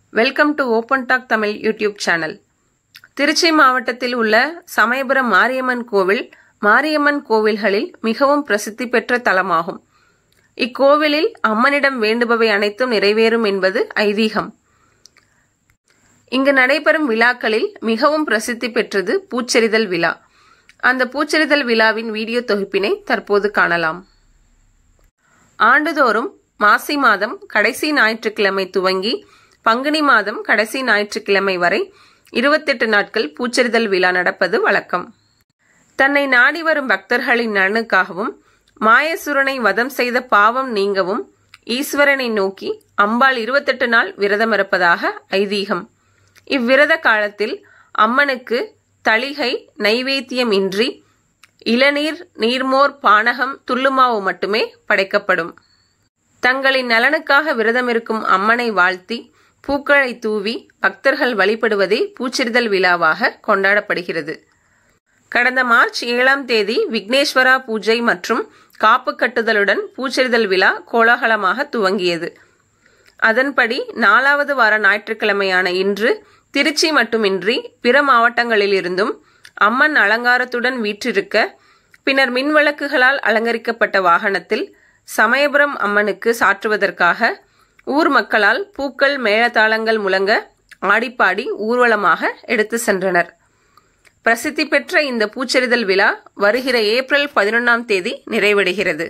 welcome to open talk Tamil YouTube channel Trichy மாவட்டத்தில் உள்ள சமயபுரம் மாரியம்மன் கோவில் மாரியம்மன் கோவில்களில் மிகவும் பிரசித்தி பெற்ற தலமாகும் இக்கோவிலில் அம்மனிடம் வேண்டுபவை அனைத்தும் நிறைவேறும் என்பது ஐதீகம் இங்கு நடைபெறும் விழாக்களில் மிகவும் பிரசித்தி பெற்றது பூச்செறிதல் விழா அந்த பூச்செறிதல் விழாவின் வீடியோ தொகுப்பினை தற்போது காணலாம் ஆண்டுதோறும் மாசி மாதம் கடைசி ஞாயிற்றுக்கிழமை துவங்கி பங்குனி மாதம் கடைசி ஞாயிற்றுக்கிழமை வரை இருபத்தெட்டு நாட்கள் பூச்செறிதல் விழா நடப்பது வழக்கம் தன்னை நாடி வரும் பக்தர்களின் நலனுக்காகவும் மாயசுரனை வதம் செய்த பாவம் நீங்கவும் ஈஸ்வரனை நோக்கி அம்பாள் இருபத்தெட்டு நாள் விரதம் இருப்பதாக ஐதீகம் இவ்விரத காலத்தில் அம்மனுக்கு தளிகை நைவேத்தியம் இன்றி இளநீர் நீர்மோர் பானகம் துள்ளுமாவு மட்டுமே படைக்கப்படும் தங்களின் நலனுக்காக விரதமிருக்கும் அம்மனை வாழ்த்தி பூக்களை தூவி பக்தர்கள் வழிபடுவதே பூச்செறிதல் விழாவாக கொண்டாடப்படுகிறது கடந்த மார்ச் ஏழாம் தேதி விக்னேஸ்வரா பூஜை மற்றும் காப்பு கட்டுதலுடன் பூச்செறிதல் விழா கோலாகலமாக துவங்கியது அதன்படி நாலாவது வார ஞாயிற்றுக்கிழமையான இன்று திருச்சி மட்டுமின்றி பிற மாவட்டங்களிலிருந்தும் அம்மன் அலங்காரத்துடன் வீற்றிருக்க பின்னர் மின்விளக்குகளால் அலங்கரிக்கப்பட்ட வாகனத்தில் சமயபுரம் அம்மனுக்கு சாற்றுவதற்காக ஊர் மக்களால் பூக்கள் மேளதாளங்கள் முழங்க ஆடிப்பாடி ஊர்வலமாக எடுத்து சென்றனர் பிரசித்தி பெற்ற இந்த பூச்செறிதல் விழா வருகிற ஏப்ரல் பதினொன்றாம் தேதி நிறைவடைகிறது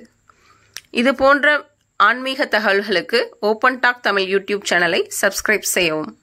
இது போன்ற ஆன்மீக தகவல்களுக்கு ஓப்பன் டாக் தமிழ் யூடியூப் சேனலை சப்ஸ்கிரைப் செய்யவும்